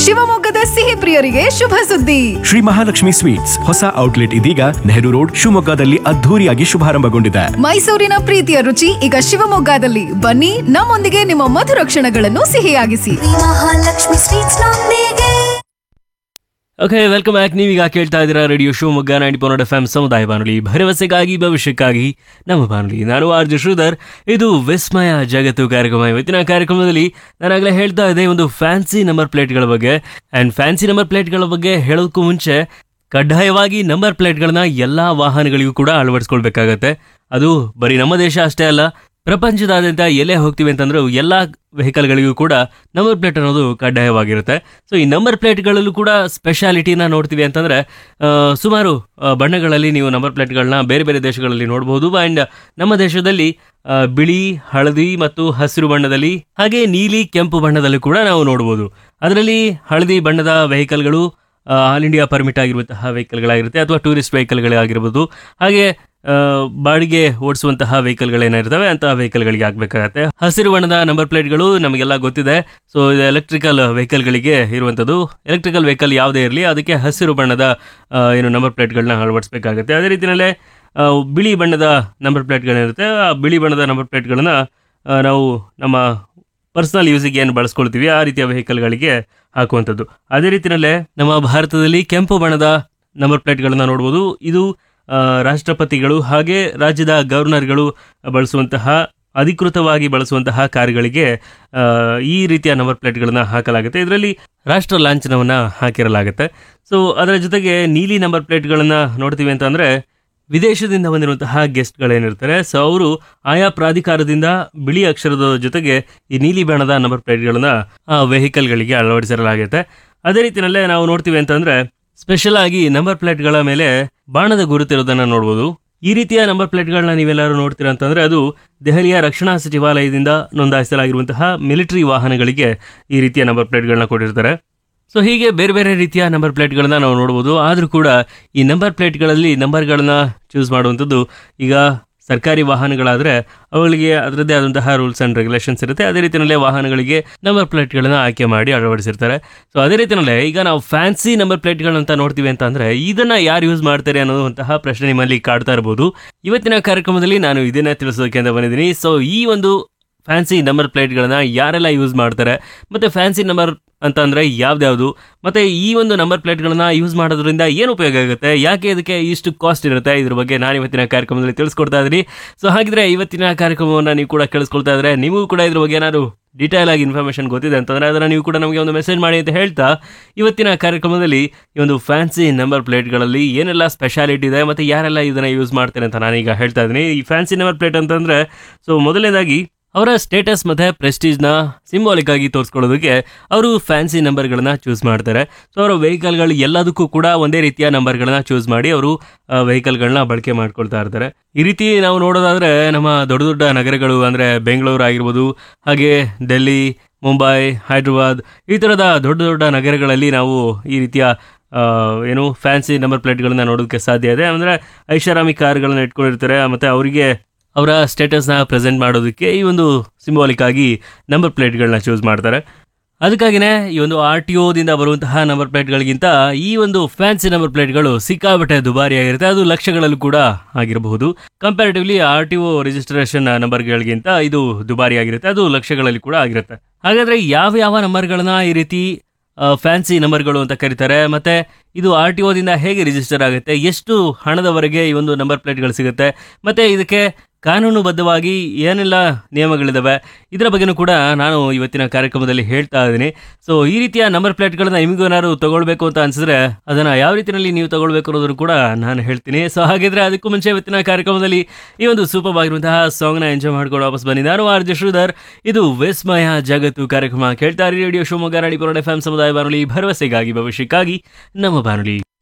ಶಿವಮೊಗ್ಗದ ಸಿಹಿ ಪ್ರಿಯರಿಗೆ ಶುಭ ಸುದ್ದಿ ಶ್ರೀ ಮಹಾಲಕ್ಷ್ಮಿ ಸ್ವೀಟ್ಸ್ ಹೊಸ ಔಟ್ಲೆಟ್ ಇದೀಗ ನೆಹರು ರೋಡ್ ಶಿವಮೊಗ್ಗದಲ್ಲಿ ಅದ್ಧೂರಿಯಾಗಿ ಶುಭಾರಂಭಗೊಂಡಿದೆ ಮೈಸೂರಿನ ಪ್ರೀತಿಯ ರುಚಿ ಈಗ ಶಿವಮೊಗ್ಗದಲ್ಲಿ ಬನ್ನಿ ನಮ್ಮೊಂದಿಗೆ ನಿಮ್ಮ ಮಧುರ ಕ್ಷಣಗಳನ್ನು ಸಿಹಿಯಾಗಿಸಿ ಮಹಾಲಕ್ಷ್ಮಿ ಸ್ವೀಟ್ಸ್ ನೊಂದಿಗೆ ಓಕೆ ವೆಲ್ಕಮ್ ಬ್ಯಾಕ್ ನೀವೀಗ ಕೇಳ್ತಾ ಇದ್ದೀರಾ radio Shivamogga ninety point F M ಸಮುದಾಯ ಬಾನುಲಿ ಭರವಸೆಗಾಗಿ ಭವಿಷ್ಯಕ್ಕಾಗಿ ನಮ್ಮ ಬಾನುಲಿ ನಾನು ಆರ್ ಜೆ ಶ್ರೀಧರ್ ಇದು ವಿಸ್ಮಯ ಜಗತ್ತು ಕಾರ್ಯಕ್ರಮ ಇವತ್ತಿನ ಕಾರ್ಯಕ್ರಮದಲ್ಲಿ ನಾನಾಗಲೇ ಹೇಳ್ತಾ ಇದ್ದೆ ಒಂದು ಫ್ಯಾನ್ಸಿ ನಂಬರ್ ಪ್ಲೇಟ್ಗಳ ಬಗ್ಗೆ ಆ್ಯಂಡ್ ಫ್ಯಾನ್ಸಿ ನಂಬರ್ ಪ್ಲೇಟ್ಗಳ ಬಗ್ಗೆ ಹೇಳೋದಕ್ಕೂ ಮುಂಚೆ ಕಡ್ಡಾಯವಾಗಿ ನಂಬರ್ ಪ್ಲೇಟ್ಗಳನ್ನ ಎಲ್ಲ ವಾಹನಗಳಿಗೂ ಕೂಡ ಅಳವಡಿಸ್ಕೊಳ್ಬೇಕಾಗತ್ತೆ ಅದು ಬರೀ ನಮ್ಮ ದೇಶ ಅಷ್ಟೇ ಅಲ್ಲ ಪ್ರಪಂಚದಾದ್ಯಂತ ಎಲ್ಲೇ ಹೋಗ್ತೀವಿ ಅಂತಂದ್ರೆ ಎಲ್ಲ ವೆಹಿಕಲ್ಗಳಿಗೂ ಕೂಡ ನಂಬರ್ ಪ್ಲೇಟ್ ಅನ್ನೋದು ಕಡ್ಡಾಯವಾಗಿರುತ್ತೆ ಸೊ ಈ ನಂಬರ್ ಪ್ಲೇಟ್ಗಳಲ್ಲೂ ಕೂಡ ಸ್ಪೆಷಾಲಿಟಿನ ನೋಡ್ತೀವಿ ಅಂತಂದ್ರೆ ಆ, ಸುಮಾರು ಆ, ಬಣ್ಣಗಳಲ್ಲಿ ನೀವು ನಂಬರ್ ಪ್ಲೇಟ್ಗಳನ್ನ ಬೇರೆ ಬೇರೆ ದೇಶಗಳಲ್ಲಿ ನೋಡಬಹುದು ಆ್ಯಂಡ್ ನಮ್ಮ ದೇಶದಲ್ಲಿ ಆ, ಬಿಳಿ ಹಳದಿ ಮತ್ತು ಹಸಿರು ಬಣ್ಣದಲ್ಲಿ ಹಾಗೆ ನೀಲಿ ಕೆಂಪು ಬಣ್ಣದಲ್ಲಿ ಕೂಡ ನಾವು ನೋಡಬಹುದು ಅದರಲ್ಲಿ ಹಳದಿ ಬಣ್ಣದ ವೆಹಿಕಲ್ಗಳು ಆಲ್ ಇಂಡಿಯಾ ಪರ್ಮಿಟ್ ಆಗಿರುವಂತಹ ವೆಹಿಕಲ್ಗಳಾಗಿರುತ್ತೆ ಅಥವಾ ಟೂರಿಸ್ಟ್ ವೆಹಿಕಲ್ಗಳಾಗಿರ್ಬೋದು ಹಾಗೆ ಆ, ಬಾಡಿಗೆ ಓಡಿಸುವಂತಹ ವೆಹಿಕಲ್ಗಳೇನಿರ್ತವೆ ಅಂತಹ ವೆಹಿಕಲ್ಗಳಿಗೆ ಆಗಬೇಕಾಗತ್ತೆ ಹಸಿರು ಬಣ್ಣದ ನಂಬರ್ ಪ್ಲೇಟ್ಗಳು ನಮಗೆಲ್ಲ ಗೊತ್ತಿದೆ ಸೊ ಇದು ಎಲೆಕ್ಟ್ರಿಕಲ್ ವೆಹಿಕಲ್ಗಳಿಗೆ ಇರುವಂಥದ್ದು ಎಲೆಕ್ಟ್ರಿಕಲ್ ವೆಹಿಕಲ್ ಯಾವುದೇ ಇರಲಿ ಅದಕ್ಕೆ ಹಸಿರು ಬಣ್ಣದ ಆ, ಏನು ನಂಬರ್ ಪ್ಲೇಟ್ಗಳನ್ನ ಅಳವಡಿಸಬೇಕಾಗುತ್ತೆ ಅದೇ ರೀತಿಯಲ್ಲೇ ಆ, ಬಿಳಿ ಬಣ್ಣದ ನಂಬರ್ ಪ್ಲೇಟ್ಗಳಿರುತ್ತೆ ಆ ಬಿಳಿ ಬಣ್ಣದ ನಂಬರ್ ಪ್ಲೇಟ್ಗಳನ್ನ ಆ, ನಾವು ನಮ್ಮ ಪರ್ಸನಲ್ ಯೂಸಿಗೆ ಏನು ಬಳಸ್ಕೊಳ್ತೀವಿ ಆ ರೀತಿಯ ವೆಹಿಕಲ್ಗಳಿಗೆ ಹಾಕುವಂಥದ್ದು ಅದೇ ರೀತಿಯಲ್ಲೇ ನಮ್ಮ ಭಾರತದಲ್ಲಿ ಕೆಂಪು ಬಣ್ಣದ ನಂಬರ್ ಪ್ಲೇಟ್ಗಳನ್ನ ನೋಡ್ಬೋದು ಇದು ಆ, ರಾಷ್ಟ್ರಪತಿಗಳು ಹಾಗೆ ರಾಜ್ಯದ ಗವರ್ನರ್ಗಳು ಬಳಸುವಂತಹ ಅಧಿಕೃತವಾಗಿ ಬಳಸುವಂತಹ ಕಾರುಗಳಿಗೆ ಆ, ಈ ರೀತಿಯ ನಂಬರ್ ಪ್ಲೇಟ್ಗಳನ್ನ ಹಾಕಲಾಗುತ್ತೆ ಇದರಲ್ಲಿ ರಾಷ್ಟ್ರ ಲಾಂಛನವನ್ನ ಹಾಕಿರಲಾಗುತ್ತೆ ಸೊ ಅದರ ಜೊತೆಗೆ ನೀಲಿ ನಂಬರ್ ಪ್ಲೇಟ್ಗಳನ್ನ ನೋಡ್ತೀವಿ ಅಂತಂದ್ರೆ ವಿದೇಶದಿಂದ ಬಂದಿರುವಂತಹ ಗೆಸ್ಟ್ಗಳೇನಿರ್ತಾರೆ ಸೊ ಅವರು ಆಯಾ ಪ್ರಾಧಿಕಾರದಿಂದ ಬಿಳಿ ಅಕ್ಷರದ ಜೊತೆಗೆ ಈ ನೀಲಿ ಬಣ್ಣದ ನಂಬರ್ ಪ್ಲೇಟ್ಗಳನ್ನ ಆ ವೆಹಿಕಲ್ಗಳಿಗೆ ಅಳವಡಿಸಿರಲಾಗುತ್ತೆ ಅದೇ ರೀತಿಯಲ್ಲೇ ನಾವು ನೋಡ್ತೀವಿ ಅಂತಂದ್ರೆ ಸ್ಪೆಷಲ್ ಆಗಿ ನಂಬರ್ ಪ್ಲೇಟ್ಗಳ ಮೇಲೆ ಬಾಣದ ಗುರುತಿರೋದನ್ನ ನೋಡ್ಬೋದು ಈ ರೀತಿಯ ನಂಬರ್ ಪ್ಲೇಟ್ಗಳನ್ನ ನೀವೆಲ್ಲರೂ ನೋಡ್ತೀರಾ ಅಂತಂದ್ರೆ ಅದು ದೆಹಲಿಯ ರಕ್ಷಣಾ ಸಚಿವಾಲಯದಿಂದ ನೋಂದಾಯಿಸಲಾಗಿರುವಂತಹ ಮಿಲಿಟರಿ ವಾಹನಗಳಿಗೆ ಈ ರೀತಿಯ ನಂಬರ್ ಪ್ಲೇಟ್ಗಳನ್ನ ಕೊಟ್ಟಿರ್ತಾರೆ ಸೊ ಹೀಗೆ ಬೇರೆ ಬೇರೆ ರೀತಿಯ ನಂಬರ್ ಪ್ಲೇಟ್ಗಳನ್ನ ನಾವು ನೋಡ್ಬೋದು ಆದರೂ ಕೂಡ ಈ ನಂಬರ್ ಪ್ಲೇಟ್ಗಳಲ್ಲಿ ನಂಬರ್ಗಳನ್ನ ಚೂಸ್ ಮಾಡುವಂಥದ್ದು ಈಗ ಸರ್ಕಾರಿ ವಾಹನಗಳಾದರೆ ಅವುಗಳಿಗೆ ಅದರದ್ದೇ ಆದಂತಹ ರೂಲ್ಸ್ ಆ್ಯಂಡ್ ರೆಗ್ಯುಲೇಷನ್ಸ್ ಇರುತ್ತೆ ಅದೇ ರೀತಿಯಲ್ಲೇ ವಾಹನಗಳಿಗೆ ನಂಬರ್ ಪ್ಲೇಟ್ಗಳನ್ನ ಆಯ್ಕೆ ಮಾಡಿ ಅಳವಡಿಸಿರ್ತಾರೆ ಸೊ ಅದೇ ರೀತಿಯಲ್ಲೇ ಈಗ ನಾವು ಫ್ಯಾನ್ಸಿ ನಂಬರ್ ಪ್ಲೇಟ್ಗಳಂತ ನೋಡ್ತೀವಿ ಅಂತ ಅಂದರೆ ಇದನ್ನು ಯಾರು ಯೂಸ್ ಮಾಡ್ತಾರೆ ಅನ್ನೋದಂತಹ ಪ್ರಶ್ನೆ ನಿಮ್ಮಲ್ಲಿ ಕಾಡ್ತಾ ಇರ್ಬೋದು ಇವತ್ತಿನ ಕಾರ್ಯಕ್ರಮದಲ್ಲಿ ನಾನು ಇದನ್ನೇ ತಿಳಿಸೋದಕ್ಕೆ ಅಂತ ಬಂದಿದ್ದೀನಿ ಸೊ ಈ ಒಂದು ಫ್ಯಾನ್ಸಿ ನಂಬರ್ ಪ್ಲೇಟ್ಗಳನ್ನ ಯಾರೆಲ್ಲ ಯೂಸ್ ಮಾಡ್ತಾರೆ ಮತ್ತು ಫ್ಯಾನ್ಸಿ ನಂಬರ್ ಅಂತ ಅಂದರೆ ಯಾವ್ದ್ಯಾವುದು ಮತ್ತು ಈ ಒಂದು ನಂಬರ್ ಪ್ಲೇಟ್ಗಳನ್ನ ಯೂಸ್ ಮಾಡೋದ್ರಿಂದ ಏನು ಉಪಯೋಗ ಆಗುತ್ತೆ ಯಾಕೆ ಇದಕ್ಕೆ ಇಷ್ಟು ಕಾಸ್ಟ್ ಇರುತ್ತೆ ಇದ್ರ ಬಗ್ಗೆ ನಾನು ಇವತ್ತಿನ ಕಾರ್ಯಕ್ರಮದಲ್ಲಿ ತಿಳಿಸ್ಕೊಡ್ತಾ ಇದ್ದೀನಿ ಸೊ ಹಾಗಿದ್ರೆ ಇವತ್ತಿನ ಕಾರ್ಯಕ್ರಮವನ್ನು ನೀವು ಕೂಡ ಕೇಳಿಸ್ಕೊಳ್ತಾ ಇದ್ರೆ ನಿಮಗೂ ಕೂಡ ಇದ್ರ ಬಗ್ಗೆ ಏನಾದ್ರು ಡೀಟೇಲ್ ಆಗಿ ಇನ್ಫಾರ್ಮೇಷನ್ ಗೊತ್ತಿದೆ ಅಂತಂದ್ರೆ ಅದನ್ನು ನೀವು ಕೂಡ ನಮಗೆ ಒಂದು ಮೆಸೇಜ್ ಮಾಡಿ ಅಂತ ಹೇಳ್ತಾ ಇವತ್ತಿನ ಕಾರ್ಯಕ್ರಮದಲ್ಲಿ ಈ ಒಂದು ಫ್ಯಾನ್ಸಿ ನಂಬರ್ ಪ್ಲೇಟ್ಗಳಲ್ಲಿ ಏನೆಲ್ಲ ಸ್ಪೆಷಾಲಿಟಿ ಇದೆ ಮತ್ತು ಯಾರೆಲ್ಲ ಇದನ್ನು ಯೂಸ್ ಮಾಡ್ತಾರೆ ಅಂತ ನಾನೀಗ ಹೇಳ್ತಾ ಇದ್ದೀನಿ ಈ ಫ್ಯಾನ್ಸಿ ನಂಬರ್ ಪ್ಲೇಟ್ ಅಂತಂದರೆ ಸೊ ಮೊದಲನೇದಾಗಿ ಅವರ ಸ್ಟೇಟಸ್ ಮತ್ತೆ ಪ್ರೆಸ್ಟೀಜ್ನ ಸಿಂಬಾಲಿಕ್ ಆಗಿ ತೋರಿಸ್ಕೊಳ್ಳೋದಕ್ಕೆ ಅವರು ಫ್ಯಾನ್ಸಿ ನಂಬರ್ಗಳನ್ನ ಚೂಸ್ ಮಾಡ್ತಾರೆ ಸೊ ಅವರ ವೆಹಿಕಲ್ಗಳು ಎಲ್ಲದಕ್ಕೂ ಕೂಡ ಒಂದೇ ರೀತಿಯ ನಂಬರ್ಗಳನ್ನ ಚೂಸ್ ಮಾಡಿ ಅವರು ವೆಹಿಕಲ್ಗಳನ್ನ ಬಳಕೆ ಮಾಡ್ಕೊಳ್ತಾ ಇರ್ತಾರೆ ಈ ರೀತಿ ನಾವು ನೋಡೋದಾದ್ರೆ ನಮ್ಮ ದೊಡ್ಡ ದೊಡ್ಡ ನಗರಗಳು ಅಂದರೆ ಬೆಂಗಳೂರು ಆಗಿರ್ಬೋದು ಹಾಗೆ ಡೆಲ್ಲಿ ಮುಂಬೈ ಹೈದ್ರಾಬಾದ್ ಈ ಥರದ ದೊಡ್ಡ ದೊಡ್ಡ ನಗರಗಳಲ್ಲಿ ನಾವು ಈ ರೀತಿಯ ಆ, ಏನು ಫ್ಯಾನ್ಸಿ ನಂಬರ್ ಪ್ಲೇಟ್ಗಳನ್ನ ನೋಡೋದಕ್ಕೆ ಸಾಧ್ಯ ಇದೆ ಅಂದರೆ ಐಷಾರಾಮಿ ಕಾರ್ಗಳನ್ನ ಇಟ್ಕೊಂಡಿರ್ತಾರೆ ಮತ್ತು ಅವರಿಗೆ ಅವರ ಸ್ಟೇಟಸ್ನ ಪ್ರೆಸೆಂಟ್ ಮಾಡೋದಕ್ಕೆ ಈ ಒಂದು ಸಿಂಬಾಲಿಕ್ ಆಗಿ ನಂಬರ್ ಪ್ಲೇಟ್ಗಳನ್ನ ಚೂಸ್ ಮಾಡ್ತಾರೆ ಅದಕ್ಕಾಗಿನೇ ಈ ಒಂದು ಆರ್ ಟಿ ಒದಿಂದ ಬರುವಂತಹ ನಂಬರ್ ಪ್ಲೇಟ್ಗಳಿಗಿಂತ ಈ ಒಂದು ಫ್ಯಾನ್ಸಿ ನಂಬರ್ ಪ್ಲೇಟ್ಗಳು ಸಿಕ್ಕಾಬಟ್ಟೆ ದುಬಾರಿ ಆಗಿರುತ್ತೆ ಅದು ಲಕ್ಷಗಳಲ್ಲೂ ಕೂಡ ಆಗಿರಬಹುದು comparatively R T O registration ನಂಬರ್ಗಳಿಗಿಂತ ಇದು ದುಬಾರಿ ಆಗಿರುತ್ತೆ ಅದು ಲಕ್ಷಗಳಲ್ಲಿ ಕೂಡ ಆಗಿರುತ್ತೆ ಹಾಗಾದ್ರೆ ಯಾವ ಯಾವ ನಂಬರ್ಗಳನ್ನ ಈ ರೀತಿ ಫ್ಯಾನ್ಸಿ ನಂಬರ್ಗಳು ಅಂತ ಕರೀತಾರೆ ಮತ್ತೆ ಇದು ಆರ್ ಟಿ ಒದಿಂದ ಹೇಗೆ ರಿಜಿಸ್ಟರ್ ಆಗುತ್ತೆ ಎಷ್ಟು ಹಣದವರೆಗೆ ಈ ಒಂದು ನಂಬರ್ ಪ್ಲೇಟ್ಗಳು ಸಿಗುತ್ತೆ ಮತ್ತೆ ಇದಕ್ಕೆ ಕಾನೂನುಬದ್ಧವಾಗಿ ಏನೆಲ್ಲ ನಿಯಮಗಳಿದಾವೆ ಇದರ ಬಗ್ಗೆನೂ ಕೂಡ ನಾನು ಇವತ್ತಿನ ಕಾರ್ಯಕ್ರಮದಲ್ಲಿ ಹೇಳ್ತಾ ಇದ್ದೀನಿ ಸೊ ಈ ರೀತಿಯ ನಂಬರ್ ಪ್ಲೇಟ್ಗಳನ್ನ ನಿಮಗೂ ಏನಾದ್ರು ತಗೊಳ್ಬೇಕು ಅಂತ ಅನ್ಸಿದ್ರೆ ಅದನ್ನ ಯಾವ ರೀತಿಯಲ್ಲಿ ನೀವು ತಗೊಳ್ಬೇಕು ಅನ್ನೋದನ್ನು ಕೂಡ ನಾನು ಹೇಳ್ತೀನಿ ಸೊ ಹಾಗಿದ್ರೆ ಅದಕ್ಕೂ ಮುಂಚೆ ಇವತ್ತಿನ ಕಾರ್ಯಕ್ರಮದಲ್ಲಿ ಈ ಒಂದು ಸೂಪರ್ ಆಗಿರುವಂತಹ ಸಾಂಗ್ನ ಎಂಜಾಯ್ ಮಾಡ್ಕೊಂಡು ವಾಪಸ್ ಬನ್ನಿ ನಾನು ಆರ್ ಜೆ ಶ್ರೀಧರ್ ಇದು ವಿಸ್ಮಯ ಜಗತ್ತು ಕಾರ್ಯಕ್ರಮ ಕೇಳ್ತಾ ರೇಡಿಯೋ ಶಿವಮೊಗ್ಗ ರಾಣಿ ಎಫ್ ಎಂ ಸಮುದಾಯ ಬಾನುಲಿ ಭರವಸೆಗಾಗಿ ಭವಿಷ್ಯಕ್ಕಾಗಿ ನಮ್ಮ ಬಾನುಲಿ